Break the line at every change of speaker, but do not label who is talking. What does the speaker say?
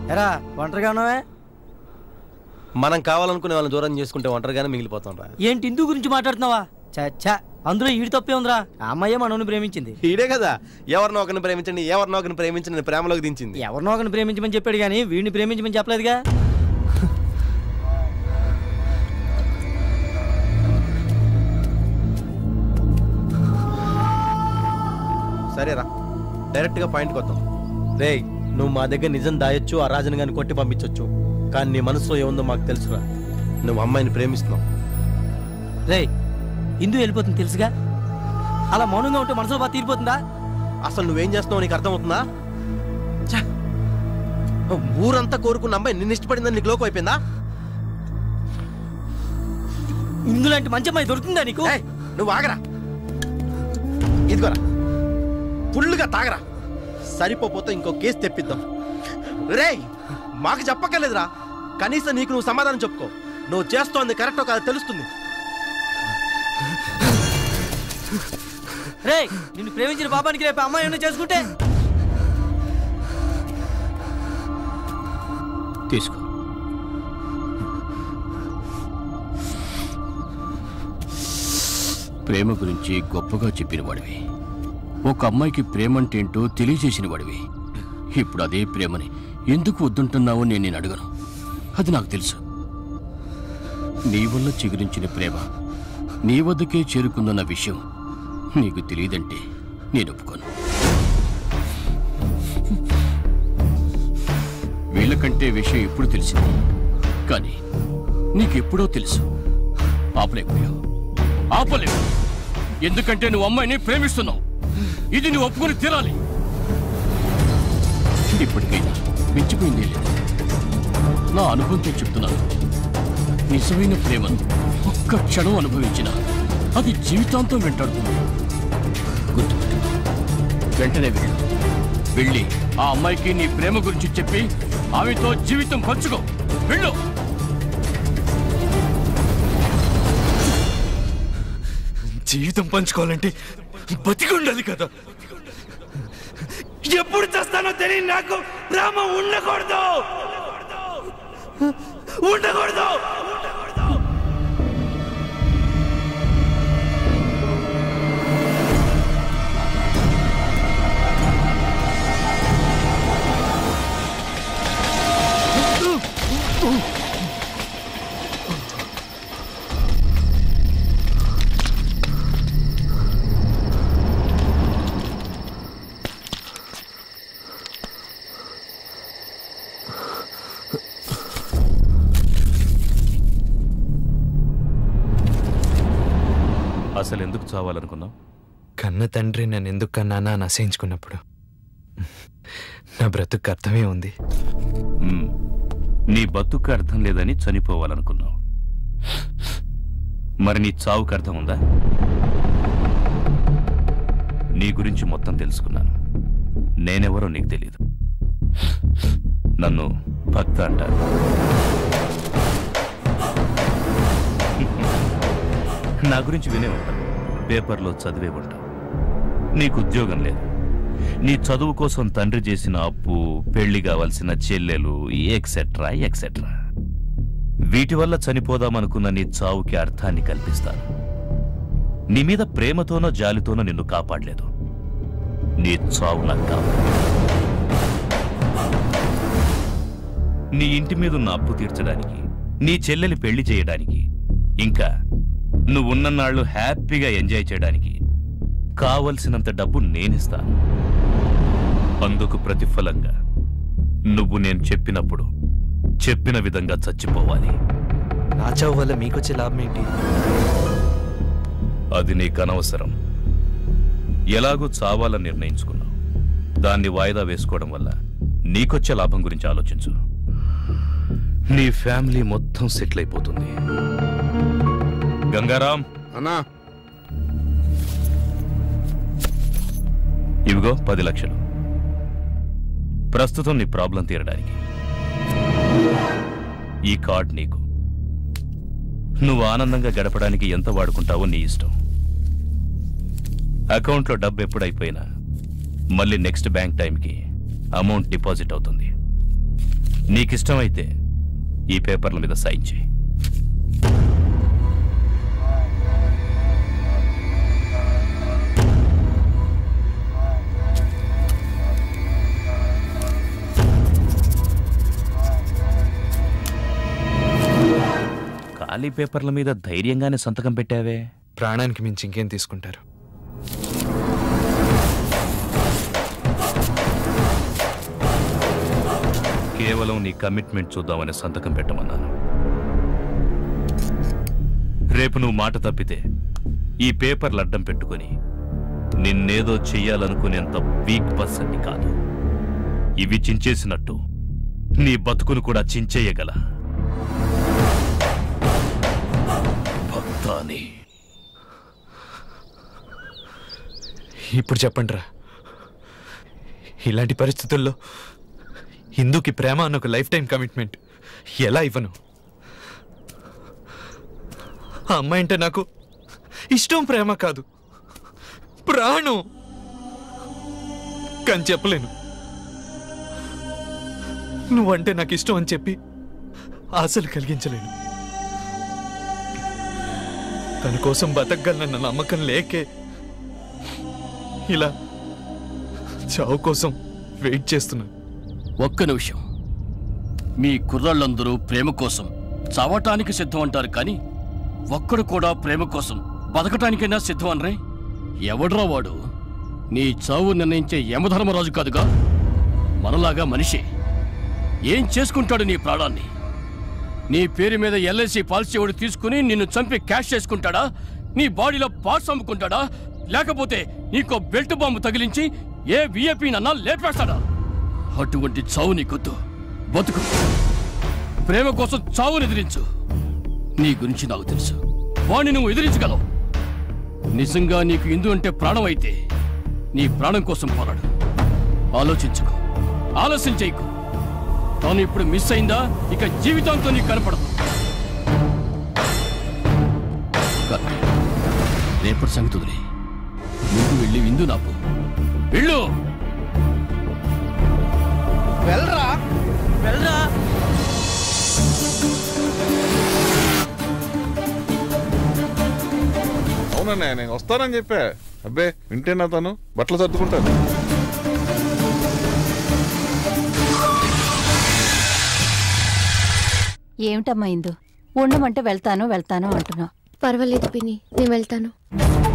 ఎరా ఒంటరిగా ఉన్నావే
మనం కావాలనుకునే వాళ్ళని దూరం చేసుకుంటే ఒంటరిగానే మిగిలిపోతాం రా
ఏంటి ఇందు గురించి మాట్లాడుతున్నావా చచ్చా అందులో ఈడి తప్పే ఉందిరా ఆ అమ్మాయే మనల్ని ప్రేమించింది
ఈడే కదా ఎవరినో ఒకరిని ప్రేమించండి ఎవరినో ఒకరిని ప్రేమించండి అని ప్రేమలోకి దించింది
ఎవరినో ఒకరిని ప్రేమించమని చెప్పాడు కానీ వీడిని ప్రేమించమని చెప్పలేదుగా
సరేరా డైరెక్ట్గా పాయింట్కి వద్దాం రే నువ్వు మా దగ్గర నిజం దాయొచ్చు ఆ రాజుని గారిని కొట్టి పంపించవచ్చు కానీ నీ మనసులో ఏముందో మాకు తెలుసురా నువ్వు అమ్మాయిని ప్రేమిస్తున్నావు
రే ఇందు వెళ్ళిపోతుంది తెలుసుగా అలా మౌనంగా ఉంటే మనసులో బాగా తీరిపోతుందా
అసలు నువ్వేం చేస్తున్నావు నీకు అర్థమవుతుందా ఛ! ఊరంతా కోరుకున్న అమ్మాయి నిన్ను ఇష్టపడిందని నీకు లోకం అయిపోయిందా
ఇందులాంటి మంచి అమ్మాయి దొరుకుతుందా నీకు
ఏయ్, నువ్వు ఆగరా ఇదిగోరా ఫుల్గా తాగరా సరిపోతే ఇంకో కేసు తెప్పిద్దాం రేయ్ మాకు చెప్పక్కర్లేదురా కనీసం నీకు నువ్వు సమాధానం చెప్పుకో నువ్వు చేస్తోంది కరెక్టో కాదో తెలుస్తుంది
రే నిన్ను ప్రేమించిన పాపానికి రేపు అమ్మాయి ఏమైనా చేసుకుంటే
తీసుకో ప్రేమ గురించి గొప్పగా చెప్పిన వాడివి ఒక అమ్మాయికి ప్రేమ అంటే ఏంటో తెలియజేసిన వాడివి ఇప్పుడు అదే ప్రేమని ఎందుకు వద్దుంటున్నావో నేను నేను అడగను అది నాకు తెలుసు నీ వల్ల చిగురించిన ప్రేమ నీ వద్దకే చేరుకుందన్న విషయం నీకు తెలియదంటే నేను ఒప్పుకోను వీళ్ళకంటే విషయం ఎప్పుడు తెలిసింది కానీ నీకెప్పుడో తెలుసు ఆపలేకపోయావు ఆపలేవు ఎందుకంటే నువ్వు అమ్మాయిని ప్రేమిస్తున్నావు ఇది నువ్వు ఒప్పుకొని తీరాలి ఇప్పటికైనా మించిపోయిందే లేదు నా అనుభవంతో చెప్తున్నాను నిజమైన ప్రేమను ఒక్క క్షణం అనుభవించిన అది జీవితాంతం వెంటాడుతుంది గుర్తుపెట్టు వెంటనే వెళ్ళు వెళ్ళి ఆ అమ్మాయికి నీ ప్రేమ గురించి చెప్పి ఆమెతో జీవితం పంచుకో వెళ్ళు
జీవితం పంచుకోవాలంటే బతికి ఉండాలి కదా ఎప్పుడు చేస్తానో తెలియదు నాకు ప్రేమ ఉండకూడదు ఉండకూడదు
అసలు ఎందుకు చావాలనుకున్నావు
కన్న తండ్రి నన్ను ఎందుకు కన్నానా అని అసహించుకున్నప్పుడు నా బ్రతుకు అర్థమే ఉంది
మ్మ్. నీ బతుకు అర్థం లేదని చనిపోవాలనుకున్నావు మరి నీ చావుకు అర్థం ఉందా నీ గురించి మొత్తం తెలుసుకున్నాను నేనెవరో నీకు తెలియదు నన్ను భక్త అంటారు నా గురించి వినే ఉంటావు పేపర్లో చదివే ఉంటావు నీకు ఉద్యోగం లేదు నీ చదువు కోసం తండ్రి చేసిన అప్పు పెళ్లి కావాల్సిన చెల్లెలు ఎక్సెట్రా ఎక్సెట్రా వీటి వల్ల చనిపోదామనుకున్న నీ చావుకి అర్థాన్ని కల్పిస్తాను నీ మీద ప్రేమతోనో జాలితోనో నిన్ను కాపాడలేదు నీ చావు నాకు కావాలి నీ ఇంటి మీద ఉన్న అప్పు తీర్చడానికి నీ చెల్లెలి పెళ్లి చేయడానికి ఇంకా నువ్వున్నన్నాళ్ళు హ్యాపీగా ఎంజాయ్ చేయడానికి కావలసినంత డబ్బు నేనిస్తాను అందుకు ప్రతిఫలంగా నువ్వు నేను చెప్పినప్పుడు చెప్పిన విధంగా చచ్చిపోవాలి
నా చావు వల్ల మీకొచ్చే లాభం ఏంటి
అది నీకు అనవసరం ఎలాగూ చావాలని నిర్ణయించుకున్నావు దాన్ని వాయిదా వేసుకోవడం వల్ల నీకొచ్చే లాభం గురించి ఆలోచించు నీ ఫ్యామిలీ మొత్తం సెటిల్ అయిపోతుంది గంగారాం
అన్నా
ఇవిగో పది లక్షలు ప్రస్తుతం నీ ప్రాబ్లం తీరడానికి ఈ కార్డ్ నీకు నువ్వు ఆనందంగా గడపడానికి ఎంత వాడుకుంటావో నీ ఇష్టం అకౌంట్లో డబ్బు ఎప్పుడైపోయినా మళ్ళీ నెక్స్ట్ బ్యాంక్ టైంకి అమౌంట్ డిపాజిట్ అవుతుంది నీకిష్టమైతే ఈ పేపర్ల మీద సైన్ చేయి ఖాళీ పేపర్ల మీద ధైర్యంగానే సంతకం పెట్టావే
ప్రాణానికి మించి ఇంకేం తీసుకుంటారు
కేవలం నీ కమిట్మెంట్ చూద్దామని సంతకం పెట్టమన్నాను రేపు నువ్వు మాట తప్పితే ఈ పేపర్లు అడ్డం పెట్టుకొని నిన్నేదో చెయ్యాలనుకునేంత వీక్ పర్సన్ని కాదు ఇవి చించేసినట్టు నీ బతుకును కూడా చించేయగల భక్తాని
ఇప్పుడు చెప్పండి రా ఇలాంటి పరిస్థితుల్లో హిందూకి ప్రేమ అన్న ఒక లైఫ్ టైం కమిట్మెంట్ ఎలా ఇవ్వను ఆ అమ్మాయి అంటే నాకు ఇష్టం ప్రేమ కాదు ప్రాణం కానీ చెప్పలేను నువ్వంటే నాకు ఇష్టం అని చెప్పి ఆశలు కలిగించలేను తన కోసం బతకగలనన్న నమ్మకం లేకే ఇలా చావు కోసం వెయిట్ చేస్తున్నాను
ఒక్క నిమిషం మీ కుర్రాళ్ళందరూ ప్రేమ కోసం చావటానికి సిద్ధం అంటారు కానీ ఒక్కడు కూడా ప్రేమ కోసం బతకటానికైనా సిద్ధం అనరే ఎవడ్రా వాడు నీ చావు నిర్ణయించే యమధర్మరాజు కాదుగా మనలాగా మనిషి ఏం చేసుకుంటాడు నీ ప్రాణాన్ని నీ పేరు మీద ఎల్ఐసి పాలసీ వాడు తీసుకుని నిన్ను చంపి క్యాష్ చేసుకుంటాడా నీ బాడీలో పార్ట్స్ అమ్ముకుంటాడా లేకపోతే నీకో బెల్ట్ బాంబు తగిలించి ఏ విఐపి నన్నా లేపేస్తాడా అటువంటి చావు నీకొద్దు బతుకు ప్రేమ కోసం చావుని ఎదిరించు నీ గురించి నాకు తెలుసు వాణ్ణి నువ్వు ఎదిరించగలవు నిజంగా నీకు ఇందు అంటే ప్రాణం అయితే నీ ప్రాణం కోసం పోరాడు ఆలోచించుకో ఆలస్యం చేయకు తాను ఇప్పుడు మిస్ అయిందా ఇక జీవితంతో నీకు కనపడదు కాదు. రేపటి సంగతి వదిలే నువ్వు వెళ్ళి విందు నాకు వెళ్ళు
వెళ్ళరా
వెళ్ళరా
అవునన్నయ్య నేను వస్తానని చెప్పా అబ్బే వింటేనా తను బట్టలు సర్దుకుంటాను
ఏమిటమ్మా ఇందు ఉండమంటే వెళ్తాను వెళ్తాను అంటున్నావు
పర్వాలేదు పిన్ని నేను వెళ్తాను